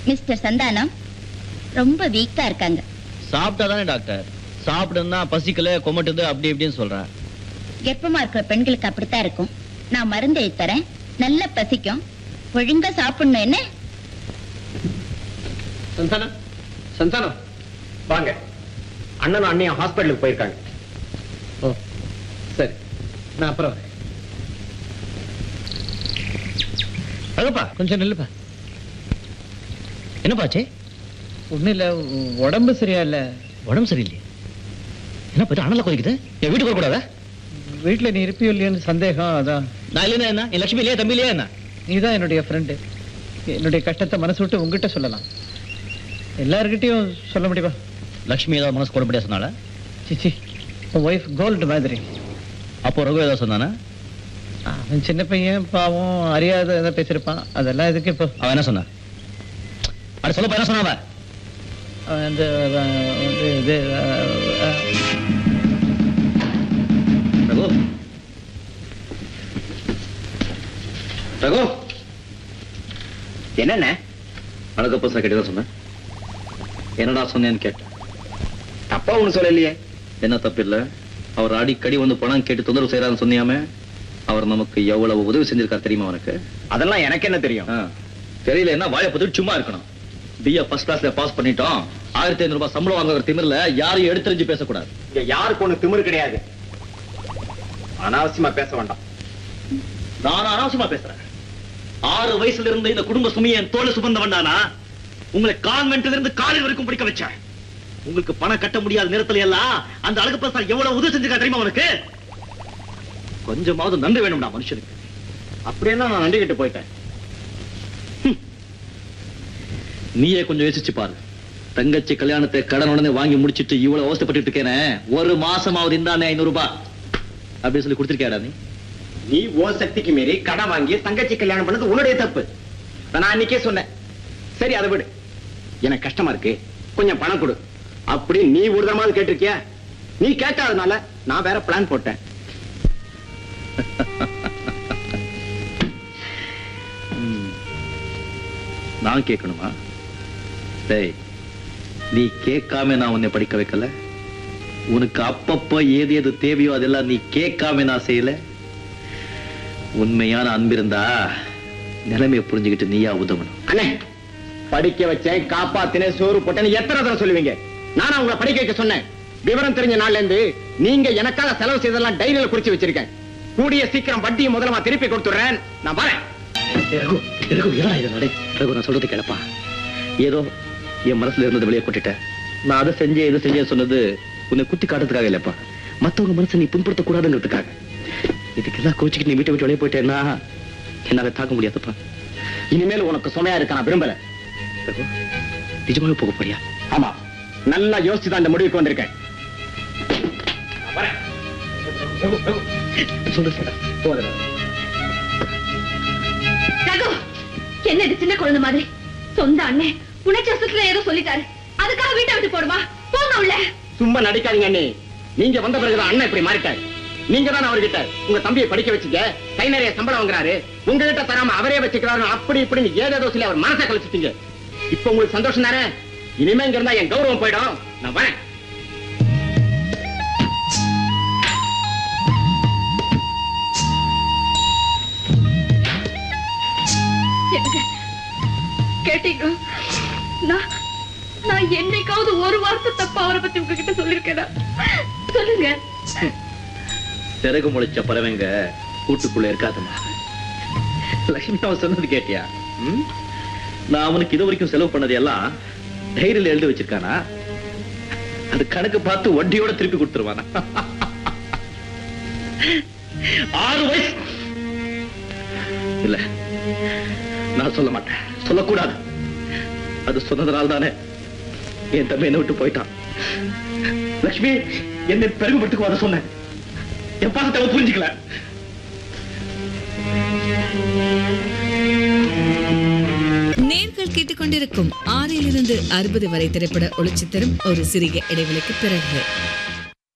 Mister Santhanam ரொம்ப வீக்கா இருக்காங்க சாப்பிட்டா தானே டாக்டர் சாப்பிடுன்னா பசிக்கல கொமட்டுது அப்படி இப்படின்னு சொல்றேன் கர்ப்பமா இருக்கிற பெண்களுக்கு அப்படித்தான் இருக்கும் நான் மருந்து எழுதி தரேன் நல்லா பசிக்கும் ஒழுங்கா சாப்பிடணும் என்ன சந்தானம் சந்தானம் வாங்க அண்ணனும் அண்ணியும் ஹாஸ்பிட்டலுக்கு போயிருக்காங்க ஓ சரி நான் அப்புறம் வரேன் அழப்பா கொஞ்சம் நில்லுப்பா என்னப்பாச்சே ஒன்றும் இல்லை உடம்பு சரியா இல்லை உடம்பு சரியில்லையே என்ன போயிட்டு அனல கொதிக்குது என் வீட்டுக்கு வரக்கூடாதா வீட்டில் நீ இருப்பியோ இல்லையோன்னு சந்தேகம் அதான் நான் இல்லைன்னா என்ன என் லட்சுமி இல்லையா தம்பி இல்லையா என்ன நீ தான் என்னுடைய ஃப்ரெண்டு என்னுடைய கஷ்டத்தை மனசு விட்டு உங்ககிட்ட சொல்லலாம் எல்லார்கிட்டயும் சொல்ல முடியுமா லட்சுமி ஏதாவது மனசு கூட சொன்னால சிச்சி உன் ஒய்ஃப் கோல்டு மாதிரி அப்போ ரகு ஏதாவது சொன்னானா அவன் சின்ன பையன் பாவம் அறியாத எதாவது பேசியிருப்பான் அதெல்லாம் எதுக்கு இப்போ அவன் என்ன சொன்னான் அட சொல்லப்பா என்ன சொன்னாவ அவன் வந்து அவன் வந்து இது அஹ், அஹ், ரகு ரகு என்னண்ணே அழகப்பா சார் கேட்டதான் சொன்னேன் என்னடா சொன்னேன்னு கேட்டேன் தப்பா ஒண்ணு சொல்லலையே என்ன தப்பு இல்ல அவர் அடிக்கடி வந்து பணம் கேட்டு தொந்தரவு செய்யறான்னு சொன்னியாமே அவர் நமக்கு எவ்வளவு உதவி செஞ்சிருக்காரு தெரியுமா உனக்கு அதெல்லாம் எனக்கு என்ன தெரியும் ஆ. தெரியல என்ன வாயை பத்தி சும்மா இருக்கணும் பிஏ ஃபர்ஸ்ட் கிளாஸ்ல பாஸ் பண்ணிட்டோம் ஆயிரத்தி ஐநூறு ரூபாய் சம்பளம் வாங்குற திமிர்ல யாரையும் எடுத்துரிஞ்சு பேசக்கூடாது இங்க யாருக்கு ஒண்ணு திமிரு கிடையாது அனாவசியமா பேச வேண்டாம் நான் அனாவசியமா பேசுறேன் ஆறு வயசுல இருந்து இந்த குடும்ப சுமையை என் தோல் சுமந்தவன் நானா உங்களை கான்வென்ட்ல இருந்து காலேஜ் வரைக்கும் படிக்க வச்சேன் உங்களுக்கு பணம் கட்ட முடியாத நேரத்துல எல்லாம் அந்த அழகப்பா சார் எவ்வளவு உதவி செஞ்சிருக்கா தெரியுமா உனக்கு கொஞ்சமாவது நன்றி வேணும்டா மனுஷனுக்கு அப்படியெல்லாம் நான் நண்டிக்கிட்டு போயிட்டேன் நீயே கொஞ்சம் யோசிச்சு பாரு தங்கச்சி கல்யாணத்தை கடன் உடனே வாங்கி முடிச்சிட்டு இவ்வளவு அவஸ்தைப்பட்டு இருக்கேனே ஒரு மாசமாவது இந்தானே ஐநூறு ரூபாய் அப்படின்னு சொல்லி கொடுத்திருக்கியாடா நீ நீ ஓ சக்திக்கு மீறி கடன் வாங்கி தங்கச்சி கல்யாணம் பண்ணது உன்னுடைய தப்பு அத நான் அன்னைக்கே சொன்னேன் சரி அதை விடு எனக்கு கஷ்டமா இருக்கு கொஞ்சம் பணம் கொடு அப்படி நீ ஒரு தரமாவது கேட்டிருக்கியா நீ கேட்காதனால நான் வேற பிளான் போட்டேன் நான் கேட்கணுமா டேய் நீ கேட்காம நான் உன்னை படிக்க வைக்கல உனக்கு அப்பப்ப ஏது எது தேவையோ அதெல்லாம் நீ கேட்காம நான் செய்யல உண்மையான அன்பிருந்தா நிலைமையை புரிஞ்சுக்கிட்டு நீயா உதவணும் அண்ணே படிக்க வச்சேன் காப்பாத்தினேன் சோறு போட்டேன்னு எத்தனை தடவை சொல்லுவீங்க நானா உங்களை படிக்க வைக்க சொன்னேன் விவரம் தெரிஞ்ச நாள்ல இருந்து நீங்க எனக்காக செலவு செய்ததெல்லாம் டைரியில குறிச்சு வச்சிருக்கேன் கூடிய சீக்கிரம் வட்டியை முதல்ல நான் திருப்பி கொடுத்துறேன் நான் வரேன் ரகு ரகு என்னடா இது நடை ரகு நான் சொல்றது கேளப்பா ஏதோ என் மனசுல இருந்தது வெளியே கொட்டிட்டேன் நான் அதை செஞ்சேன் இதை செஞ்சேன் சொன்னது உன்னை குத்தி காட்டுறதுக்காக இல்லப்பா மத்தவங்க மனசை நீ புண்படுத்த கூடாதுங்கிறதுக்காக இதுக்கெல்லாம் கோச்சிக்கிட்டு நீ வீட்டை விட்டு வெளியே போயிட்டேன்னா என்னால தாக்க முடியாதுப்பா இனிமேல் உனக்கு சுமையா இருக்க நான் விரும்பல ரகு நிஜமாவே போக போறியா ஆமா நல்லா யோசிச்சு தான் இந்த முடிவுக்கு வந்திருக்கேன் நான் வரேன். ரகு, ரகு. சொல்லு சார் போதும். ரகு என்ன இது சின்ன குழந்தை மாதிரி சொந்த அண்ணன் உணர்ச்சி வசத்துல ஏதோ சொல்லிட்டாரு அதுக்காக வீட்டை விட்டு போடுமா போங்க உள்ள சும்மா நடிக்காதீங்க அண்ணி நீங்க வந்த பிறகுதான் அண்ணன் இப்படி மாறிட்டார் நீங்க தான் அவர்கிட்ட உங்க தம்பியை படிக்க வச்சுக்க கை நிறைய சம்பளம் வாங்குறாரு உங்ககிட்ட தராம அவரே வச்சுக்கிறாரு அப்படி இப்படின்னு ஏதேதோ சொல்லி அவர் மனசை கழிச்சிட்டீங்க இப்ப உங்களுக்கு சந்தோஷம் தானே இனிமே இங்க இருந்தா என் கௌரவம் போயிடும் நான் வரேன் என்னங்க கேட்டீங்க நான் நான் என்னைக்காவது ஒரு வார்த்தை தப்பா அவரை பத்தி உங்ககிட்ட சொல்லிருக்கேனா சொல்லுங்க சிறகு முளைச்ச பறவைங்க கூட்டுக்குள்ள இருக்காதுமா லட்சுமி அவன் சொன்னது கேட்டியா ம்? நான் அவனுக்கு இது வரைக்கும் செலவு பண்ணது எல்லாம் டைரியில எழுதி வச்சிருக்கானா அது கணக்கு பார்த்து வட்டியோட திருப்பி கொடுத்துருவானா ஆறு வயசு இல்ல நான் சொல்ல மாட்டேன் சொல்லக்கூடாது அது சொன்னதுனால தானே என் தம்பி என்ன விட்டு போயிட்டான் லட்சுமி என்னை பெருமைப்பட்டுக்கு வர சொன்னேன் என் பாசத்தை அவன் புரிஞ்சுக்கல நேர்கள் கேட்டுக்கொண்டிருக்கும் ஆறிலிருந்து அறுபது வரை திரைப்பட ஒளிச்சித்தரும் ஒரு சிறிய இடைவெளிக்கு பிறகு